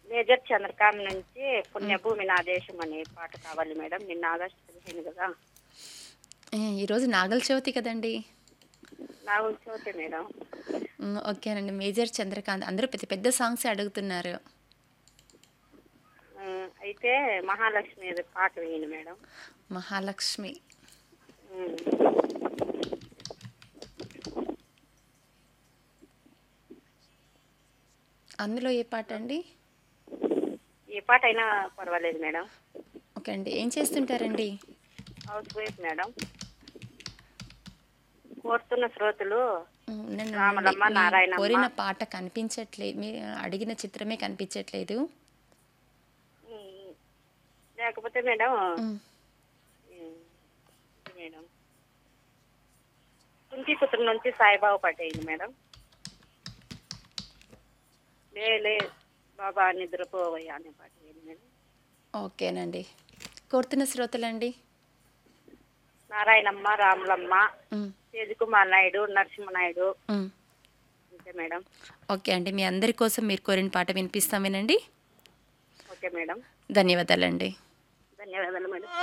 Major Chandrakant నుంచి పుణ్యభూమి నా దేశం అనే పాట కావాలి మేడం నిన్న ఆగస్టు పదిహేను కదా ఏ, ఈరోజు నాగల చవితి కదండి నా చవితి మేడం మ్, ఓకేనండి మేజర్ చంద్రకాంత్ అందరూ పెద్ద పెద్ద సాంగ్స్ అడుగుతున్నారు ఆ, అయితే మహాలక్ష్మి ఏదో పాట వేయండి మేడం మహాలక్ష్మి ఉమ్. అందులో ఏ పాట అండి ఏ పాట అయినా పర్వాలేదు మేడం ఓకే అండి ఏం చేస్తుంటారండి హౌస్ వైఫ్ మేడం కోరుతున్న శ్రోతలు మ్, నన్ను రామలమ్మ, మీ నారాయణమ్మ. కోరిన పాట కనిపించట్లేదు మీరు అడిగిన చిత్రమే కనిపించట్లేదు ఉమ్. లేకపోతే మేడం మ్, ఉమ్, మేడం కుంతి పుత్రం నుంచి సాయిబాబా పాట వేయండి మేడం లే లే బాబా నిద్రపోవయ్యా అనే పాట వేయండి మేడం ఓకేనండి కోరుతున్న శ్రోతలండి నారాయణమ్మ రాములమ్మ మ్, తేజకుమార్ నాయుడు నరసింహనాయుడు మ్. అంతే మేడం ఓకే అండి మీ అందరి కోసం మీరు కోరిన పాట వినిపిస్తాం వినండి ఓకే మేడం ధన్యవాదాలండి ధన్యవాదాలు మేడం